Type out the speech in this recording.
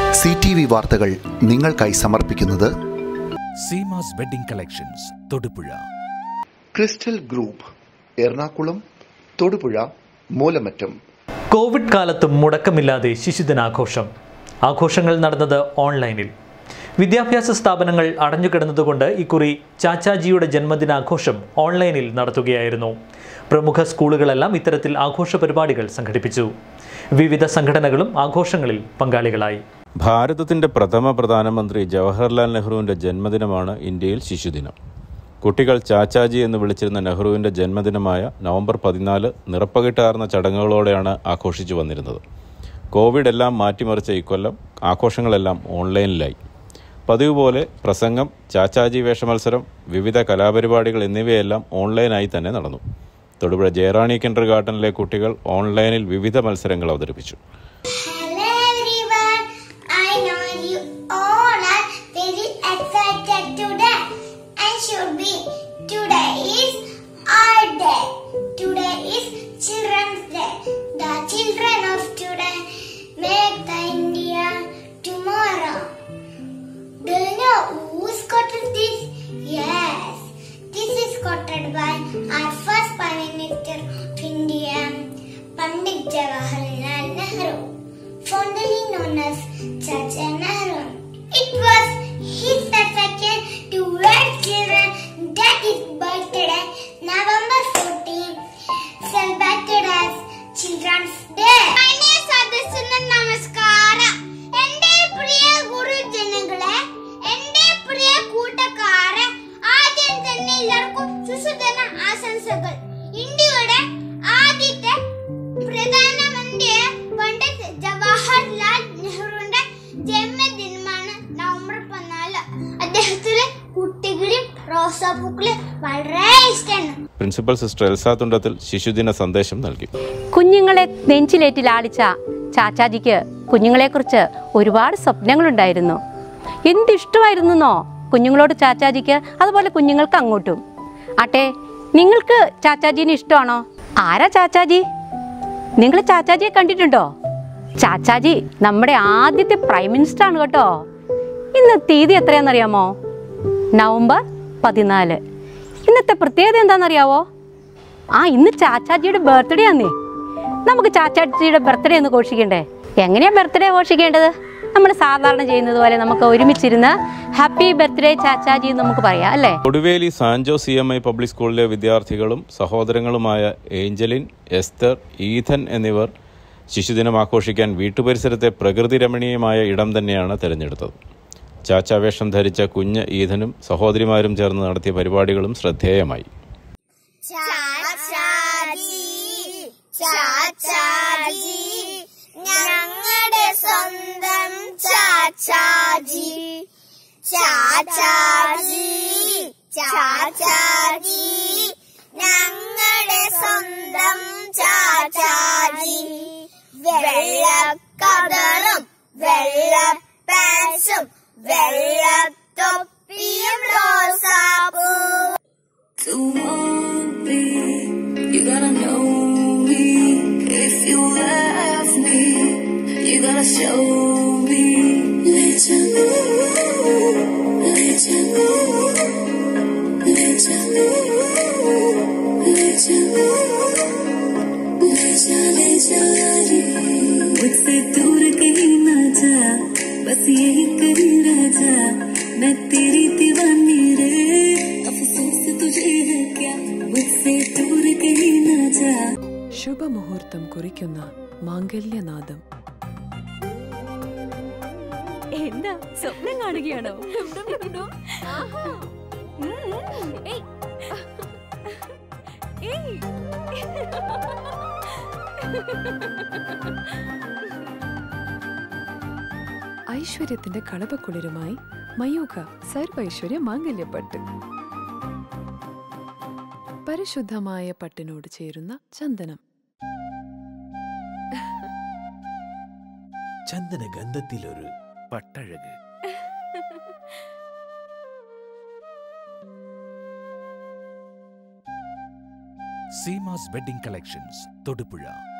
C T V വാർത്തകൾ നിങ്ങൾക്കായി സമർപ്പിക്കുന്നത് Seemas wedding collections Thodupuzha crystal group Ernakulam Thodupuzha Moolamattom Covid കാലത്തും മുടക്കമില്ലാതെ ശിശുദിനാഘോഷം ആഘോഷങ്ങൾ നടന്നത് ഓൺലൈനിൽ വിദ്യാഭ്യാസ സ്ഥാപനങ്ങൾ അടഞ്ഞുകിടന്നതുകൊണ്ട് ഇക്കുറി ചാച്ചാജിയുടെ ജന്മദിനാഘോഷം ഓൺലൈനിൽ നടത്തുകയായിരുന്നു പ്രമുഖ സ്കൂളുകളെല്ലാം ഇത്തരത്തിൽ ആഘോഷ പരിപാടികൾ സംഘടിപ്പിച്ചു വിവിധ സംഘടനകളും ആഘോഷങ്ങളിൽ പങ്കാളികളായി ഭാരതത്തിന്റെ പ്രഥമ പ്രധാനമന്ത്രി ജവഹർലാൽ നെഹ്റുവിന്റെ ജന്മദിനമാണ് ഇന്ത്യയിൽ ശിശുദിനം കുട്ടികൾ ചാച്ചാജി എന്ന് വിളിച്ചിരുന്ന നെഹ്റുവിന്റെ ജന്മദിനമായ നവംബർ പതിനാല് നിറപ്പകിട്ടാർന്ന ചടങ്ങുകളോടെയാണ് ആഘോഷിച്ചു വന്നിരുന്നത് കോവിഡ് എല്ലാം മാറ്റിമറിച്ച ഇക്കൊല്ലം ആഘോഷങ്ങളെല്ലാം ഓൺലൈനിലായി പതിവ് പോലെ പ്രസംഗം ചാച്ചാജി വേഷമത്സരം വിവിധ കലാപരിപാടികൾ എന്നിവയെല്ലാം ഓൺലൈനായി തന്നെ നടന്നു തൊടുപുഴ ജയറാണി കിൻഡർ ഗാർഡനിലെ കുട്ടികൾ ഓൺലൈനിൽ വിവിധ മത്സരങ്ങൾ അവതരിപ്പിച്ചു Hello everyone, I know you all are very excited today and should be. Today is our day. Today is Children's Day. The children of today make the India tomorrow. Do you know who's quoted this? Yes, this is quoted by our first Prime Minister of India, Pandit Jawaharlal Nehru, fondly known as Chacha Nehru. It was his second to world children that is birthday, November 14, celebrated as Children's Day. മാന്യ സദസ്സിന് നമസ്കാരം എന്റെ പ്രിയ ഗുരുജനങ്ങളെ എന്റെ പ്രിയ കൂട്ടക്കാരെ ആദ്യം തന്നെ എല്ലാവർക്കും ശിശുദിന ആശംസകൾ ഇന്ത്യയുടെ ആദ്യത്തെ പ്രധാനമന്ത്രി പണ്ഡിറ്റ് ജവഹർലാൽ നെഹ്റുവിന്റെ ജന്മദിനമാണ് നവംബർ പതിനാല് അദ്ദേഹത്തിന് കുട്ടികളെയും റോസാപ്പൂക്കളെയും വളരെ ഇഷ്ടമാണ് പ്രിൻസിപ്പൽ സിസ്റ്റർ എൽസാ തുണ്ടത്തിൽ ശിശുദിന സന്ദേശം നൽകി കുഞ്ഞുങ്ങളെ നെഞ്ചിലേറ്റി ലാളിച്ച ചാച്ചാജിക്ക് കുഞ്ഞുങ്ങളെക്കുറിച്ച് ഒരുപാട് സ്വപ്നങ്ങളുണ്ടായിരുന്നു എന്തിഷ്ടമായിരുന്നോ കുഞ്ഞുങ്ങളോട് ചാച്ചാജിക്ക് അതുപോലെ കുഞ്ഞുങ്ങൾക്ക് അങ്ങോട്ടും ആട്ടെ നിങ്ങൾക്ക് ചാച്ചാജീനെ ഇഷ്ടമാണോ ആരാ ചാച്ചാജി നിങ്ങൾ ചാച്ചാജിയെ കണ്ടിട്ടുണ്ടോ ചാച്ചാജി നമ്മുടെ ആദ്യത്തെ പ്രൈം മിനിസ്റ്റർ ആണ് കേട്ടോ ഇന്ന് തീയതി എത്രയാണെന്നറിയാമോ നവംബർ പതിനാല് ഇന്നത്തെ പ്രത്യേകത എന്താണെന്നറിയാവോ ആ ഇന്ന് ചാച്ചാജിയുടെ ബർത്ത്ഡേ ആന്നേ നമുക്ക് ചാച്ചാജിയുടെ ബർത്ത്ഡേ ഒന്ന് ഘോഷിക്കണ്ടേ എങ്ങനെയാ ബർത്ത്ഡേ ഘോഷിക്കേണ്ടത് നമ്മൾ സാധാരണ ചെയ്യുന്നത് പോലെ നമുക്ക് ഒരുമിച്ചിരുന്ന് ഹാപ്പി ബർത്ത്ഡേ ചാച്ചാജി എന്ന് നമുക്ക് പറയാം അല്ലേ Koduveli Sanjo C M I public സ്കൂളിലെ വിദ്യാർത്ഥികളും സഹോദരങ്ങളുമായ ഏഞ്ചലിൻ എസ്തർ ഈഥൻ എന്നിവർ ശിശുദിനം ആഘോഷിക്കാൻ വീട്ടുപരിസരത്തെ പ്രകൃതി രമണീയമായ ഇടം തന്നെയാണ് തിരഞ്ഞെടുത്തത് ചാച്ചാവേഷം ധരിച്ച കുഞ്ഞ് ഈഥനും സഹോദരിമാരും ചേർന്ന് നടത്തിയ പരിപാടികളും ശ്രദ്ധേയമായി ചാച്ചാജി ചാച്ചാജി ഞങ്ങളുടെ സ്വന്തം ചാച്ചാജി ചാച്ചാജി ചാച്ചാജി ഞങ്ങളുടെ സ്വന്തം ചാച്ചാജി വെള്ളക്കഥളും വെള്ള പാൻസും വെള്ളത്തൊപ്പിയും റോസാപ്പൂ To want me, you gotta know me. If you love me, you gotta show me. Let you know, let you know, let you know, let you know, let you, let you, मुझसे दूर कहीं ना जा बस यही कहीं रह जा मैं तेरी दीवानी रे अफसोस तुझे है क्या मुझसे दूर कहीं ना जा ശുഭമുഹൂർത്തം കുറിക്കുന്ന മാംഗല്യനാദം എന്താ സ്വപ്നം കാണുകയാണോ ഐശ്വര്യത്തിന്റെ കളപക്കുളിരുമായി മയൂഖ സർവൈശ്വര്യ മാംഗല്യപ്പട്ട് പരിശുദ്ധമായ പട്ടിനോട് ചേരുന്ന ചന്ദനം ചന്ദന ഗന്ധത്തിലൊരു പട്ടഴക് സീമാസ് വെഡിംഗ് കളക്ഷൻസ് തൊടുപുഴ